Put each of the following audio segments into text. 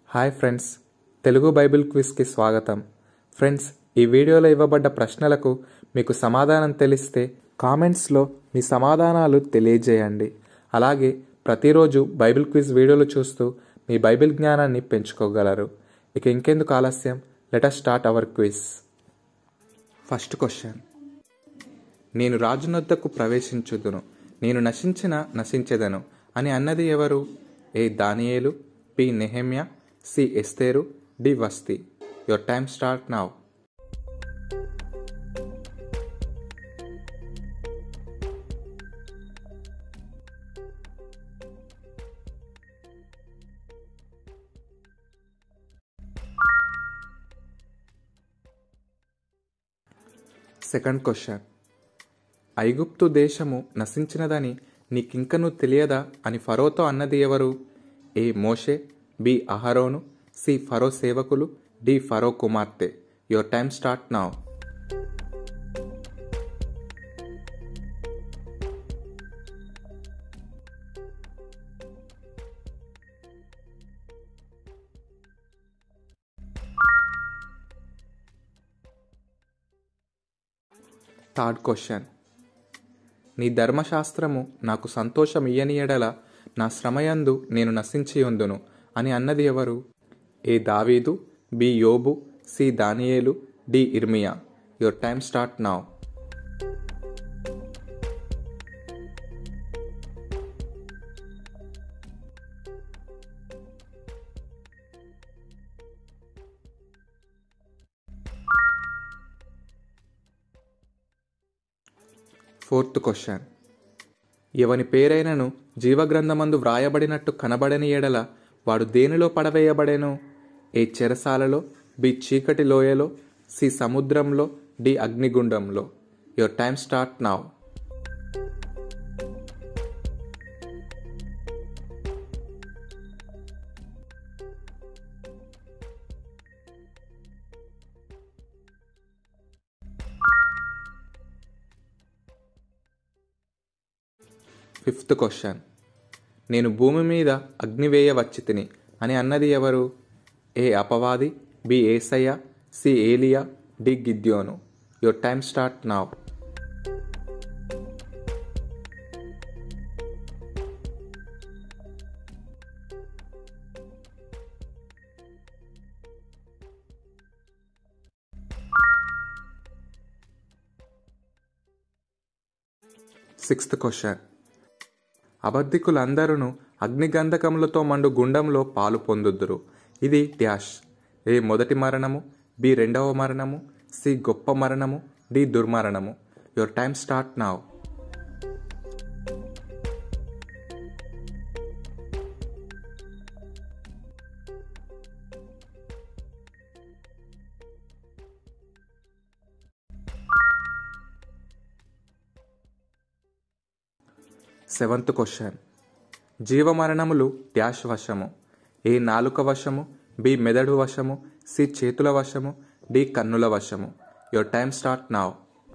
hi friends Telugu bible క్విజ్కి స్వాగతం friends ఈ వీడియోలో ఇవ్వబడ్డ ప్రశ్నలకు మీకు సమాధానం తెలిస్తే కామెంట్స్లో మీ సమాధానాలు తెలియజేయండి అలాగే ప్రతిరోజు బైబిల్ క్విజ్ వీడియోలు చూస్తూ మీ బైబిల్ జ్ఞానాన్ని పెంచుకోగలరు ఇక ఇంకెందుకు ఆలస్యం let our start our quiz first question నేను రాజునొద్దకు ప్రవేశించుదును నేను నశించిన నశించెదను అని అన్నది ఎవరు ఏ దానియేలు పి నెహెమ్యా సి ఎస్తేరు డి వస్తి your time start now second question ఐగుప్తు దేశము నశించినదని నీకింకనూ తెలియదా అని ఫరోతో అన్నది ఎవరు ఏ మోషే బి అహరోను సి ఫరో సేవకులు డి ఫరో కుమార్తె your time start now third question నీ ధర్మశాస్త్రము నాకు సంతోషం ఇయ్యనియడల నా శ్రమయందు నేను నశించియుందును అని అన్నది ఎవరు ఏ దావీదు బి యోబు సి దానియేలు డి ఇర్మియా your time start now fourth question ఎవని పేరైనను జీవగ్రంథమందు వ్రాయబడినట్టు కనబడని ఎడల వాడు దేనిలో పడవేయబడెను ఏ చెరసాలలో బి చీకటి లోయలో సి సముద్రంలో డి అగ్నిగుండంలో your time start now fifth question నేను భూమి మీద అగ్ని వేయవచ్చి తిని అని అన్నది ఎవరు ఏ అపవాది బి ఏసయ్య సి ఏలియా డి గిద్యోను your time start now sixth question అబద్ధికులందరూ అగ్నిగంధకములతో మండు గుండంలో పాలు పొందుదురు ఇది డ్యాష్ ఏ మొదటి మరణము బి రెండవ మరణము సి గొప్ప మరణము డి దుర్మరణము your time start now seventh question జీవమరణములు డ్యాష్ వశము ఏ నాలుక వశము బి మెదడు వశము సి చేతుల వశము డి కన్నుల వశము your time start now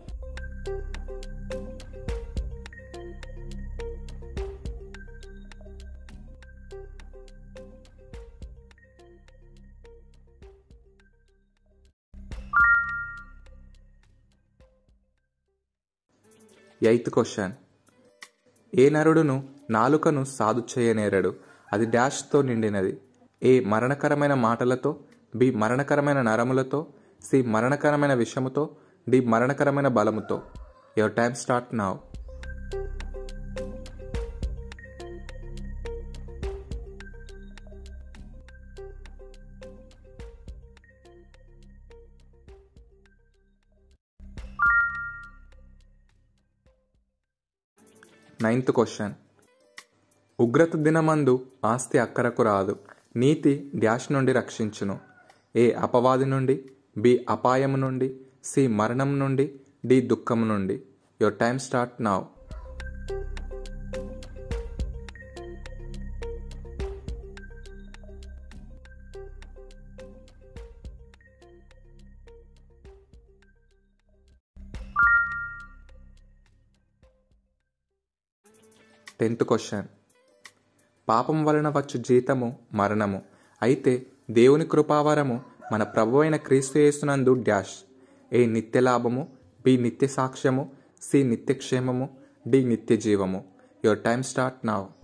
eighth question ఏ నరుడును నాలుకను సాధు చేయనేరడు అది డాష్తో నిండినది ఏ మరణకరమైన మాటలతో బి మరణకరమైన నరములతో సి మరణకరమైన విషముతో డి మరణకరమైన బలముతో your time start now ninth question ఉగ్రత దినమందు ఆస్తి అక్కరకు రాదు నీతి డ్యాష్ నుండి రక్షించును ఏ అపవాది నుండి బి అపాయము నుండి సి మరణం నుండి డి దుఃఖము నుండి your time start now tenth question పాపం వలన వచ్చు జీతము మరణము అయితే దేవుని కృపావరము మన ప్రభు అయిన క్రీస్తు యేసునందు డ్యాష్ ఏ నిత్య లాభము బి నిత్య సాక్ష్యము సి నిత్య క్షేమము డి నిత్య జీవము యువర్ టైమ్ స్టార్ట్ నౌ